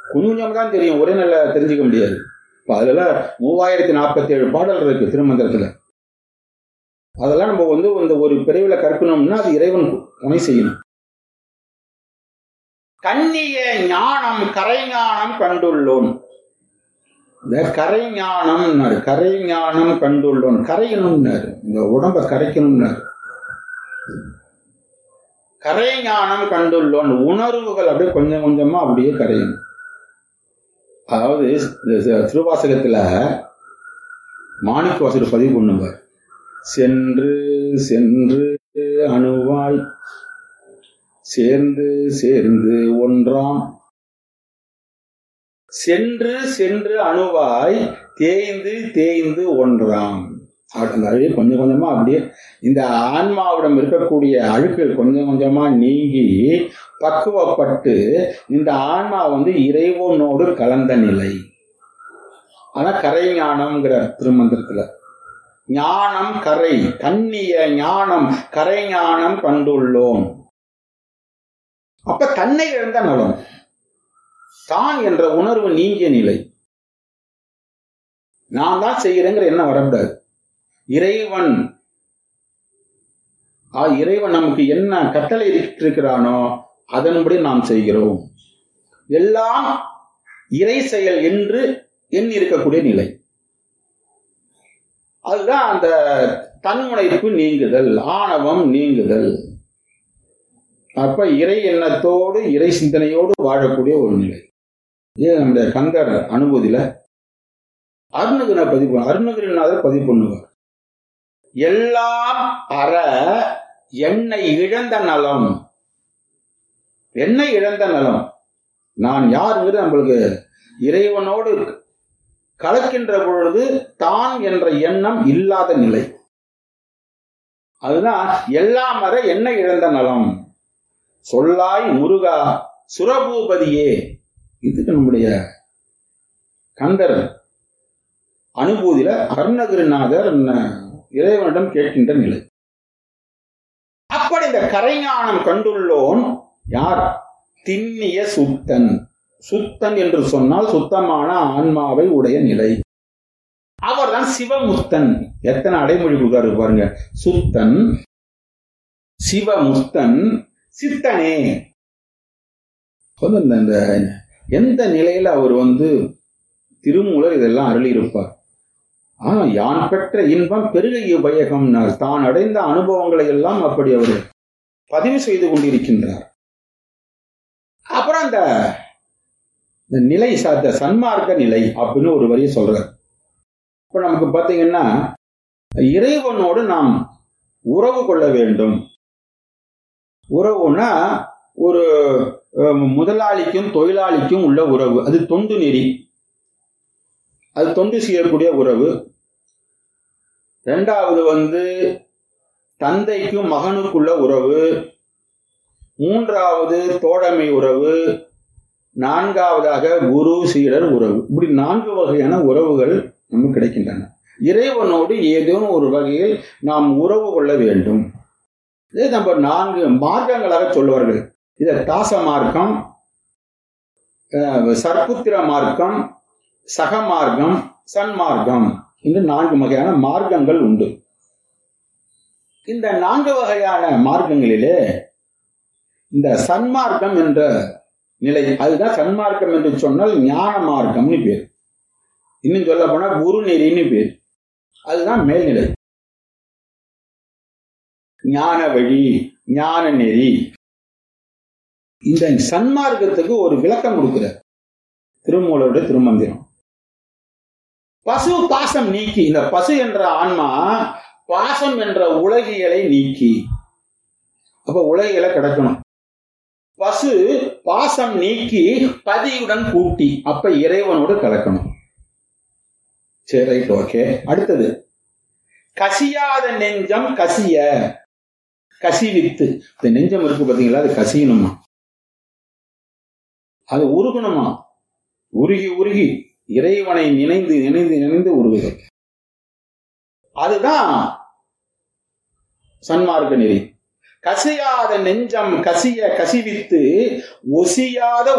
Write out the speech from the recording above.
கொஞ்சம் கொஞ்சம் தான் தெரியும் ஒரே நல்ல தெரிஞ்சுக்க முடியாது இப்போ அதில் மூவாயிரத்தி நாற்பத்தி ஏழு பாடல் இருக்கு திருமந்திரத்தில் அதெல்லாம் நம்ம வந்து இந்த ஒரு பிரிவில் கற்கணும்னா அது இறைவன் துணை செய்யணும் கண்ணிய ஞானம் கரை ஞானம் கண்டுள்ளோன் இந்த கரை ஞானம்னாரு கரை ஞானம் கண்டுள்ளோன் கரையணும்னாரு இந்த உடம்ப கரைக்கணும்னாரு கரை ஞானம் கண்டுள்ளோன் உணர்வுகள் அப்படியே கொஞ்சம் கொஞ்சமா அப்படியே கரையணும் அதாவது இந்த திருவாசகத்துல மாணிக்க வாசகர் பதிவு பண்ணுவார் சென்று சென்று அணுவாய் சேர்ந்து சேர்ந்து ஒன்றாம் சென்று சென்று அணுவாய் தேய்ந்து தேய்ந்து ஒன்றாம் அப்படியே கொஞ்சம் கொஞ்சமா அப்படியே இந்த ஆன்மாவிடம் இருக்கக்கூடிய அழுக்குகள் கொஞ்சம் கொஞ்சமா நீங்கி பக்குவப்பட்டு இந்த ஆன்மா வந்து இறைவனோடு கலந்த நிலை அதான் கரை ஞானம்ங்கிற திருமந்திரத்துல ஞானம் கரை கண்ணிய ஞானம் கரை ஞானம் கண்டுள்ளோம் அப்ப தன்னை இழந்த நலம் தான் என்ற உணர்வு நீங்கிய நிலை நான் தான் செய்கிறேங்கிற எண்ணம் வரக்கூடாது இறைவன் இறைவன் நமக்கு என்ன கட்டளை இருக்கிறானோ அதன்படி நாம் செய்கிறோம் எல்லாம் இறை செயல் என்று எண்ணி இருக்கக்கூடிய நிலை அதுதான் அந்த தன்முனைப்பு நீங்குதல் ஆணவம் நீங்குதல் அப்ப இறை எண்ணத்தோடு இறை சிந்தனையோடு வாழக்கூடிய ஒரு நிலை ஏன் நம்முடைய கந்தர் அனுபூதியில அருணகிரி பதிவு அருணகிரிநாதர் பதிவு பண்ணுவார் எல்லாம் அற என்னை இழந்த நலம் என்னை இழந்த நலம் நான் யாருங்கிறது நம்மளுக்கு இறைவனோடு கலக்கின்ற பொழுது தான் என்ற எண்ணம் இல்லாத நிலை அதுதான் எல்லாம் அற என்னை இழந்த நலம் சொல்லாய் முருகா சுரபூபதியே இதுக்கு நம்முடைய கந்தர் அனுபூதியில அருணகிரிநாதர் இறைவனிடம் கேட்கின்ற நிலை அப்படி இந்த கரைஞானம் கண்டுள்ளோன் யார் திண்ணிய சுத்தன் சுத்தன் என்று சொன்னால் சுத்தமான ஆன்மாவை உடைய நிலை அவர்தான் சிவமுத்தன் எத்தனை அடைமொழி கொடுக்காரு பாருங்க சுத்தன் சிவமுத்தன் சித்தனே இந்த எந்த நிலையில அவர் வந்து திருமூலர் இதெல்லாம் அருளி இருப்பார் ஆனா யான் பெற்ற இன்பம் பெருகிய பயகம்னார் தான் அடைந்த அனுபவங்களை எல்லாம் அப்படி அவர் பதிவு செய்து கொண்டிருக்கின்றார் அப்புறம் அந்த நிலை சார்ந்த சன்மார்க்க நிலை அப்படின்னு ஒரு வரியை சொல்றார் இப்ப நமக்கு பாத்தீங்கன்னா இறைவனோடு நாம் உறவு கொள்ள வேண்டும் உறவுனா ஒரு முதலாளிக்கும் தொழிலாளிக்கும் உள்ள உறவு அது தொண்டு நெறி அது தொண்டு செய்யக்கூடிய உறவு ரெண்டாவது வந்து தந்தைக்கும் மகனுக்குள்ள உறவு மூன்றாவது தோழமை உறவு நான்காவதாக குரு சீடர் உறவு இப்படி நான்கு வகையான உறவுகள் நமக்கு கிடைக்கின்றன இறைவனோடு ஏதேனும் ஒரு வகையில் நாம் உறவு கொள்ள வேண்டும் இதே நம்ம நான்கு மார்க்கங்களாக சொல்லுவார்கள் இதை தாச மார்க்கம் சர்ப்புத்திர மார்க்கம் சகமார்க்கம் சன்மார்க்கம் என்று நான்கு வகையான மார்க்கங்கள் உண்டு இந்த நான்கு வகையான மார்க்கங்களிலே இந்த சன்மார்க்கம் என்ற நிலை அதுதான் சன்மார்க்கம் என்று சொன்னால் ஞான மார்க்கம்னு பேர் இன்னும் சொல்ல போனா குரு நெறின்னு பேர் அதுதான் மேல்நிலை ஞான வழி ஞான நெறி இந்த சன்மார்க்கத்துக்கு ஒரு விளக்கம் கொடுக்கிற திருமூலருடைய திருமந்திரம் பசு பாசம் நீக்கி இந்த பசு என்ற ஆன்மா பாசம் என்ற உலகியலை நீக்கி அப்ப உலகியலை கிடக்கணும் பசு பாசம் நீக்கி பதியுடன் கூட்டி அப்ப இறைவனோடு கலக்கணும் சரி ரைட் ஓகே அடுத்தது கசியாத நெஞ்சம் கசிய கசிவித்து இந்த நெஞ்சம் இருக்கு பாத்தீங்களா அது கசியணுமா அது உருகணுமா உருகி உருகி இறைவனை நினைந்து நினைந்து நினைந்து உருகுதல் அதுதான் சன்மார்க்க நெறி கசியாத நெஞ்சம் கசிய கசிவித்து ஒசியாத